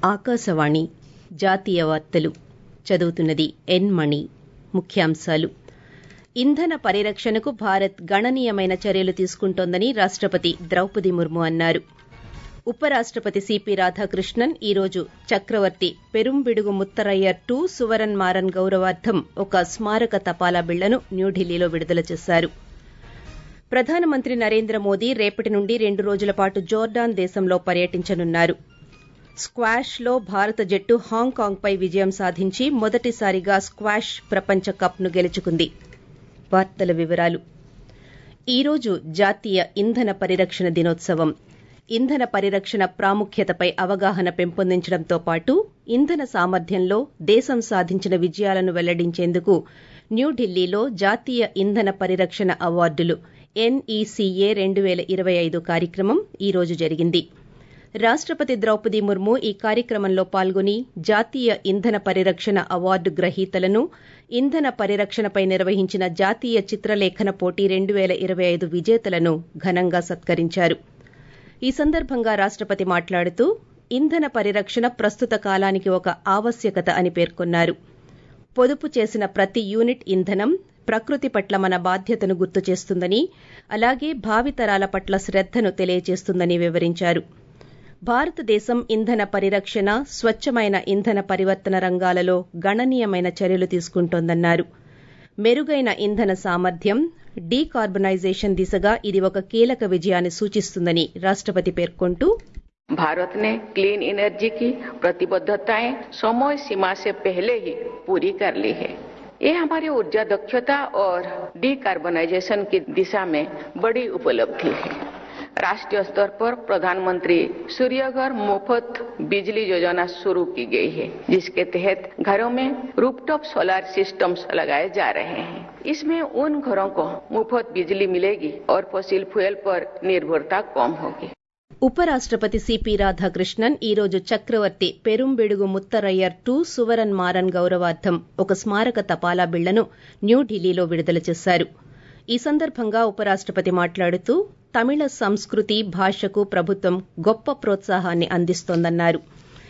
ఆకాశవాణి జాతీయ వార్తలు చదువుతున్నది ఎన్ మణి ముఖ్యాంశాలు ఇంధన పరిరక్షణకు భారత్ గణనీయమైన చర్యలు తీసుకుంటోందని రాష్టపతి ద్రౌపది ముర్ము అన్నారు ఉపరాష్టపతి సిపి రాధాకృష్ణన్ ఈ రోజు చక్రవర్తి పెరుంబిడుగు ముత్తరయ్యర్ టు సువరన్ మారన్ గౌరవార్థం ఒక స్మారక తపాలా బిళ్లను న్యూఢిల్లీలో విడుదల చేశారు ప్రధానమంత్రి నరేంద్ర మోదీ రేపటి నుండి రెండు రోజుల పాటు జోర్డాన్ దేశంలో పర్యటించనున్నారు స్క్వాష్ లో భారత జట్టు హాంకాంగ్పై విజయం సాధించి మొదటిసారిగా స్క్వాష్ ప్రపంచ కప్ను గెలుచుకుంది వార్తల వివరాలు ఈ రోజు జాతీయ ఇంధన పరిరక్షణ దినోత్సవం ఇంధన పరిరక్షణ ప్రాముఖ్యతపై అవగాహన పెంపొందించడంతో పాటు ఇంధన సామర్థ్యంలో దేశం సాధించిన విజయాలను వెల్లడించేందుకు న్యూఢిల్లీలో జాతీయ ఇంధన పరిరక్షణ అవార్డులు ఎన్ఈసీఏ రెండు పేల ఇరవై ఐదు కార్యక్రమం ఈ రోజు జరిగింది రాష్టపతి ద్రౌపది ముర్ము ఈ కార్యక్రమంలో పాల్గొని జాతీయ ఇంధన పరిరక్షణ అవార్డు గ్రహీతలను ఇంధన పరిరక్షణపై నిర్వహించిన జాతీయ చిత్రలేఖన పోటీ రెండు పేల ఇరవై ఐదు విజేతలను ఘనంగా సత్కరించారు ఈ సందర్భంగా రాష్టపతి మాట్లాడుతూ ఇంధన పరిరక్షణ ప్రస్తుత కాలానికి ఒక ఆవశ్యకత అని పేర్కొన్నారు పొదుపు చేసిన ప్రతి యూనిట్ ఇంధనం ప్రకృతి పట్ల మన బాధ్యతను గుర్తు చేస్తుందని అలాగే భావితరాల పట్ల శ్రద్దను తెలియజేస్తుందని వివరించారు భారతదేశం ఇంధన పరిరక్షణ స్వచ్చమైన ఇంధన పరివర్తన రంగాలలో గణనీయమైన చర్యలు తీసుకుంటోందన్నారు మెరుగైన ఇంధన సామర్థ్యం డీకార్బనైజేషన్ దిశగా ఇది ఒక కీలక విజయాన్ని సూచిస్తుందని రాష్టపతి పేర్కొంటూ भारत ने क्लीन एनर्जी की प्रतिबद्धताएं समय सीमा से पहले ही पूरी कर ली है ये हमारी ऊर्जा दक्षता और डीकार्बनाइजेशन की दिशा में बड़ी उपलब्धि है राष्ट्रीय स्तर पर प्रधानमंत्री सूर्यघर मुफ्त बिजली योजना शुरू की गई है जिसके तहत घरों में रूपटॉप सोलर सिस्टम्स लगाए जा रहे हैं इसमें उन घरों को मुफ्त बिजली मिलेगी और फॉसिल फ्यूल पर निर्भरता कम होगी ఉపరాష్టపతి సిపి రాధాకృష్ణన్ ఈ రోజు చక్రవర్తి పెరుంబిడుగు ముత్తరయ్యర్ టు సువరన్ మారన్ గౌరవార్థం ఒక స్మారక తపాలా బిళ్లను న్యూఢిల్లీలో విడుదల చేశారు ఈ సందర్భంగా ఉపరాష్టపతి మాట్లాడుతూ తమిళ సంస్కృతి భాషకు ప్రభుత్వం గొప్ప ప్రోత్సాహాన్ని అందిస్తోందన్నారు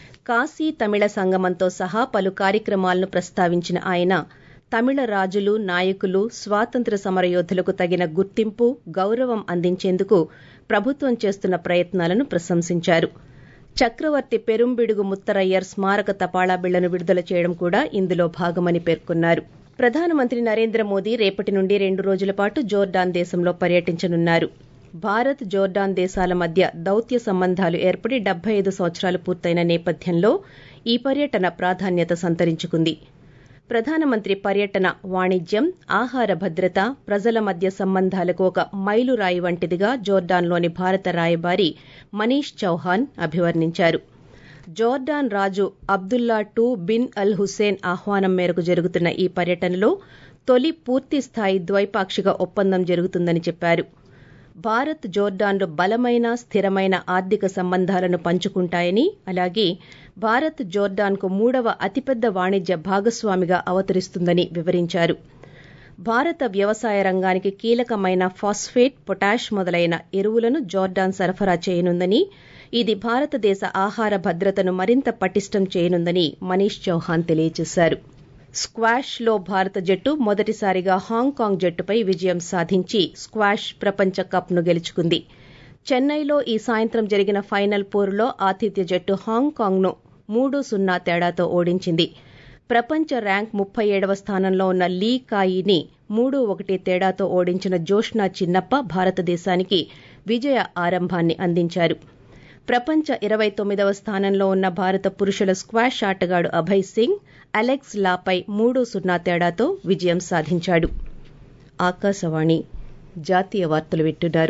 కాశీ తమిళ సంగమంతో సహా పలు కార్యక్రమాలను ప్రస్తావించిన ఆయన తమిళ రాజులు నాయకులు స్వాతంత్ర సమరయోధులకు తగిన గుర్తింపు గౌరవం అందించేందుకు ప్రభుత్వం చేస్తున్న ప్రయత్నాలను ప్రశంసించారు చక్రవర్తి పెరుంబిడుగు ముత్తరయ్యర్ స్మారక తపాళా బిళ్లను విడుదల చేయడం కూడా ఇందులో భాగమని పేర్కొన్నారు ప్రధానమంత్రి నరేంద్ర మోదీ రేపటి నుండి రెండు రోజుల పాటు జోర్డాన్ దేశంలో పర్యటించనున్నారు భారత్ జోర్డాన్ దేశాల మధ్య దౌత్య సంబంధాలు ఏర్పడి డెబ్బై ఐదు సంవత్సరాలు పూర్తయిన నేపథ్యంలో ఈ పర్యటన ప్రాధాన్యత సంతరించుకుంది ప్రధానమంత్రి పర్యటన వాణిజ్యం ఆహార భద్రత ప్రజల మధ్య సంబంధాలకు ఒక మైలురాయి వంటిదిగా జోర్డాన్లోని భారత రాయబారి మనీష్ చౌహాన్ అభివర్ణించారు జోర్డాన్ రాజు Abdullah two bin al Hussein ఆహ్వానం మేరకు జరుగుతున్న ఈ పర్యటనలో తొలి పూర్తిస్థాయి ద్వైపాక్షిక ఒప్పందం జరుగుతుందని చెప్పారు భారత్ జోర్డాన్లు బలమైన స్థిరమైన ఆర్థిక సంబంధాలను పంచుకుంటాయని అలాగే భారత్ జోర్డాన్కు మూడవ అతిపెద్ద వాణిజ్య భాగస్వామిగా అవతరిస్తుందని వివరించారు భారత వ్యవసాయ రంగానికి కీలకమైన ఫాస్ఫేట్ పొటాష్ మొదలైన ఎరువులను జోర్డాన్ సరఫరా చేయనుందని ఇది భారతదేశ ఆహార భద్రతను మరింత పటిష్టం చేయనుందని మనీష్ చౌహాన్ తెలియజేశారు స్క్వాష్ లో భారత జట్టు మొదటిసారిగా హాంకాంగ్ జట్టుపై విజయం సాధించి స్క్వాష్ ప్రపంచ కప్ ను గెలుచుకుంది చెన్నైలో ఈ సాయంత్రం జరిగిన ఫైనల్ పోరులో ఆతిథ్య జట్టు హాంకాంగ్ ను మూడు సున్నా తేడాతో ఓడించింది ప్రపంచ ర్యాంక్ ముప్పై ఏడవ స్థానంలో ఉన్న లీ కాయిని మూడు ఒకటి తేడాతో ఓడించిన జోష్నా చిన్నప్ప భారతదేశానికి విజయ ఆరంభాన్ని అందించారు ప్రపంచ ఇరవై తొమ్మిదవ స్థానంలో ఉన్న భారత పురుషుల స్క్వాష్ ఆటగాడు అభయ్ సింగ్ అలెక్స్ లాపై మూడు సున్నా తేడాతో విజయం సాధించాడు ఆకాశవాణి జాతీయ వార్తలు వింటున్నారు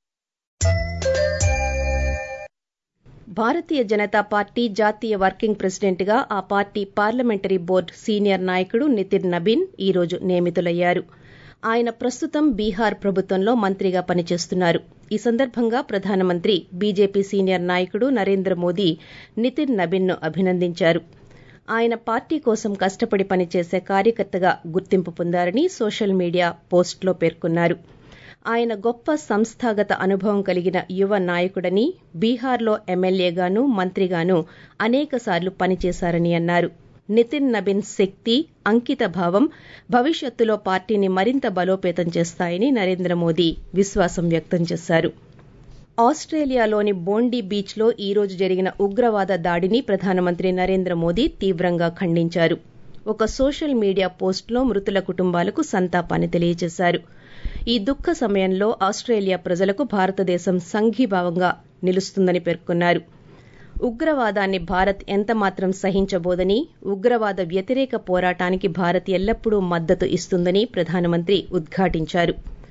భారతీయ జనతా పార్టీ జాతీయ వర్కింగ్ ప్రెసిడెంట్ గా ఆ పార్టీ పార్లమెంటరీ బోర్డు సీనియర్ నాయకుడు నితిన్ నబీన్ ఈ రోజు నియమితులయ్యారు ఆయన ప్రస్తుతం బీహార్ ప్రభుత్వంలో మంత్రిగా పనిచేస్తున్నారు ఈ సందర్భంగా ప్రధానమంత్రి బీజేపీ సీనియర్ నాయకుడు నరేంద్ర మోదీ నితిన్ నబీన్ ను అభినందించారు ఆయన పార్టీ కోసం కష్టపడి పనిచేసే కార్యకర్తగా గుర్తింపు పొందారని సోషల్ మీడియా పోస్టులో పేర్కొన్నారు ఆయన గొప్ప సంస్థాగత అనుభవం కలిగిన యువ నాయకుడని బీహార్లో ఎమ్మెల్యేగాను మంత్రిగాను అనేకసార్లు పనిచేశారని అన్నారు నితిన్ నబిన్ శక్తి అంకిత భావం భవిష్యత్తులో పార్టీని మరింత బలోపేతం చేస్తాయని నరేంద్ర మోదీ విశ్వాసం వ్యక్తం చేశారు ఆస్ట్రేలియాలోని బోండీ బీచ్లో ఈ రోజు జరిగిన ఉగ్రవాద దాడిని ప్రధానమంత్రి నరేంద్ర మోదీ తీవ్రంగా ఖండించారు ఒక సోషల్ మీడియా పోస్టులో మృతుల కుటుంబాలకు సంతాపాన్ని తెలియజేశారు ఈ దుఃఖ సమయంలో ఆస్ట్రేలియా ప్రజలకు భారతదేశం సంఘీభావంగా నిలుస్తుందని పేర్కొన్నారు ఉగ్రవాదాన్ని భారత్ ఎంతమాత్రం సహించబోదని ఉగ్రవాద వ్యతిరేక పోరాటానికి భారత్ ఎల్లప్పుడూ మద్దతు ఇస్తుందని ప్రధానమంత్రి ఉద్ఘాటించారు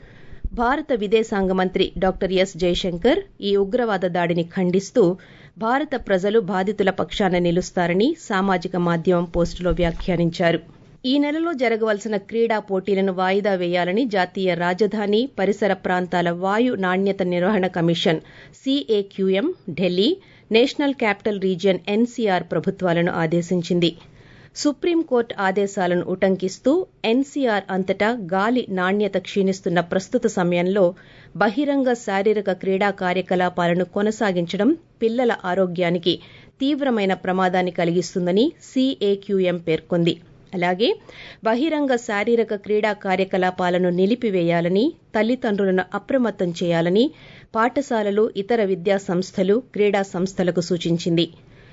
భారత విదేశాంగ మంత్రి డాక్టర్ ఎస్ జైశంకర్ ఈ ఉగ్రవాద దాడిని ఖండిస్తూ భారత ప్రజలు బాధితుల పక్షాన నిలుస్తారని సామాజిక మాధ్యమం పోస్టులో వ్యాఖ్యానించారు ఈ నెలలో జరగవలసిన క్రీడా పోటీలను వాయిదా వేయాలని జాతీయ రాజధాని పరిసర ప్రాంతాల వాయు నాణ్యత నిర్వహణ commission C A Q M Delhi national capital region N C R ప్రభుత్వాలను ఆదేశించింది సుప్రీంకోర్టు ఆదేశాలను ఉటంకిస్తూ ఎన్సీఆర్ అంతటా గాలి నాణ్యత క్షీణిస్తున్న ప్రస్తుత సమయంలో బహిరంగ శారీరక క్రీడా కార్యకలాపాలను కొనసాగించడం పిల్లల ఆరోగ్యానికి తీవ్రమైన ప్రమాదాన్ని కలిగిస్తుందని సీఏక్యూఎం పేర్కొంది అలాగే బహిరంగ శారీరక క్రీడా కార్యకలాపాలను నిలిపివేయాలని తల్లిదండ్రులను అప్రమత్తం చేయాలని పాఠశాలలు ఇతర విద్యా సంస్థలు క్రీడా సంస్థలకు సూచించింది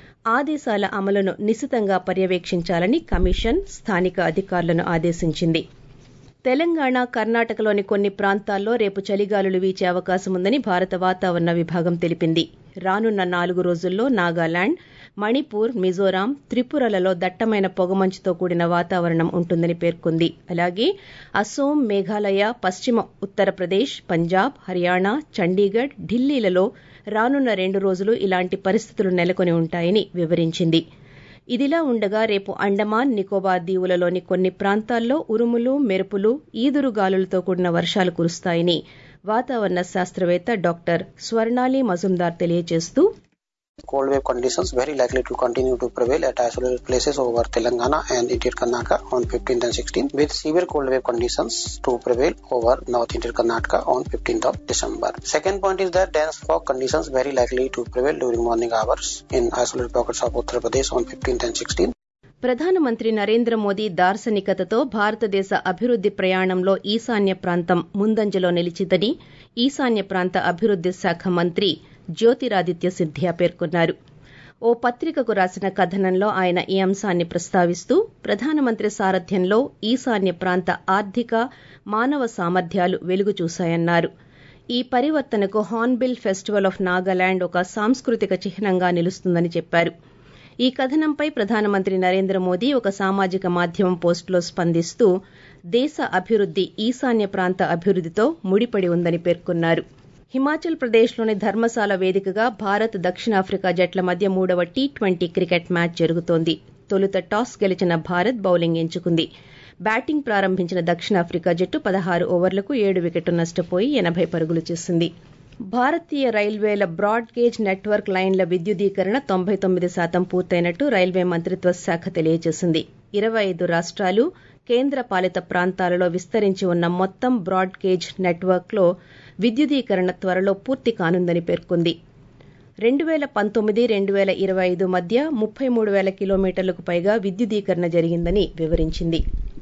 ఆదేశాల అమలును నిశితంగా పర్యవేక్షించాలని కమిషన్ స్థానిక అధికారులను ఆదేశించింది తెలంగాణ కర్ణాటకలోని కొన్ని ప్రాంతాల్లో రేపు చలిగాలులు వీచే అవకాశం ఉందని భారత వాతావరణ విభాగం తెలిపింది రానున్న నాలుగు రోజుల్లో నాగాలాండ్ మణిపూర్ మిజోరాం త్రిపురలలో దట్టమైన పొగమంచుతో కూడిన వాతావరణం ఉంటుందని పేర్కొంది అలాగే అస్సోం మేఘాలయ పశ్చిమ ఉత్తరప్రదేశ్ పంజాబ్ హర్యానా చండీగఢ్ ఢిల్లీలలో రానున్న రెండు రోజులు ఇలాంటి పరిస్థితులు నెలకొని ఉంటాయని వివరించింది ఇదిలా ఉండగా రేపు అండమాన్ నికోబార్ దీవులలోని కొన్ని ప్రాంతాల్లో ఉరుములు మెరుపులు ఈదురుగాలులతో కూడిన వర్షాలు కురుస్తాయని వాతావరణ శాస్త్రవేత్త డాక్టర్ స్వర్ణాలి మజుందార్ తెలియజేస్తూ cold wave conditions very likely to continue to prevail at isolated places over Telangana and interior Karnataka on 15th and 16th, with severe cold wave conditions to prevail over North Interior Karnataka on 15th of December. Second point is that dense fog conditions very likely to prevail during morning hours in isolated pockets of Uttar Pradesh on 15th and 16th. ప్రధానమంత్రి నరేంద్ర మోదీ దార్శనికతతో భారతదేశ అభివృద్ది ప్రయాణంలో ఈశాన్య ప్రాంతం ముందంజలో నిలిచిందని ఈశాన్య ప్రాంత అభివృద్ది శాఖ మంత్రి జ్యోతిరాదిత్య సింధియా పేర్కొన్నారు ఓ పత్రికకు రాసిన కథనంలో ఆయన ఈ అంశాన్ని ప్రస్తావిస్తూ ప్రధానమంత్రి సారథ్యంలో ఈశాన్య ప్రాంత ఆర్థిక మానవ సామర్థ్యాలు వెలుగు చూశాయన్నారు ఈ పరివర్తనకు హార్న్బిల్ ఫెస్టివల్ ఆఫ్ నాగాలాండ్ ఒక సాంస్కృతిక చిహ్నంగా నిలుస్తుందని చెప్పారు ఈ కథనంపై ప్రధానమంత్రి నరేంద్ర మోదీ ఒక సామాజిక మాధ్యమం పోస్టులో స్పందిస్తూ దేశ అభివృద్ది ఈశాన్య ప్రాంత అభివృద్దితో ముడిపడి ఉందని పేర్కొన్నారు హిమాచల్ ప్రదేశ్లోని ధర్మశాల వేదికగా భారత్ దక్షిణాఫ్రికా జట్ల మధ్య మూడవ టీ ట్వంటీ క్రికెట్ మ్యాచ్ జరుగుతోంది తొలుత టాస్ గెలిచిన భారత్ బౌలింగ్ ఎంచుకుంది బ్యాటింగ్ ప్రారంభించిన దక్షిణాఫ్రికా జట్టు పదహారు ఓవర్లకు ఏడు వికెట్లు నష్టపోయి ఎనభై పరుగులు చేసింది భారతీయ రైల్వేల బ్రాడ్ గేజ్ నెట్వర్క్ లైన్ల విద్యుదీకరణ తొంభై తొమ్మిది శాతం పూర్తయినట్టు రైల్వే మంత్రిత్వ శాఖ తెలియజేసింది ఇరవై ఐదు రాష్ట్రాలు కేంద్ర పాలిత ప్రాంతాలలో విస్తరించి ఉన్న మొత్తం బ్రాడ్ గేజ్ నెట్వర్క్లో విద్యుదీకరణ త్వరలో పూర్తి కానుందని పేర్కొంది రెండు వేల పంతొమ్మిది రెండు వేల ఇరవై ఐదు మధ్య ముప్పై మూడు వేల కిలోమీటర్లకు పైగా విద్యుదీకరణ జరిగిందని వివరించింది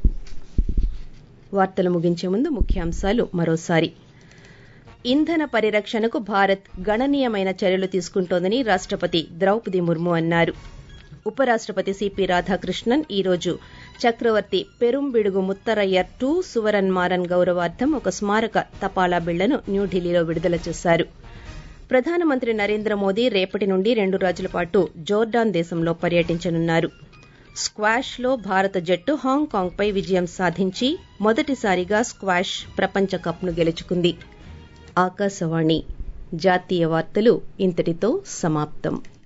వార్తలు ముగించే ముందు ముఖ్యాంశాలు మరోసారి ఇంధన పరిరక్షణకు భారత్ గణనీయమైన చర్యలు తీసుకుంటోందని రాష్టపతి ద్రౌపది ముర్ము అన్నారు ఉపరాష్టపతి సిపి రాధాకృష్ణన్ ఈరోజు చక్రవర్తి పెరుంబిడుగు ముత్తరయ్యర్ టూ సువరన్ మారన్ గౌరవార్థం ఒక స్మారక తపాలా బిళ్లను న్యూఢిల్లీలో విడుదల చేశారు ప్రధానమంత్రి నరేంద్ర మోదీ రేపటి నుండి రెండు రోజుల పాటు జోర్డాన్ దేశంలో పర్యటించనున్నారు స్క్వాష్ లో భారత జట్టు హాంకాంగ్ పై విజయం సాధించి మొదటిసారిగా స్క్వాష్ ప్రపంచ కప్ను గెలుచుకుంది ఆకాశవాణి జాతీయ వార్తలు ఇంతటితో సమాప్తం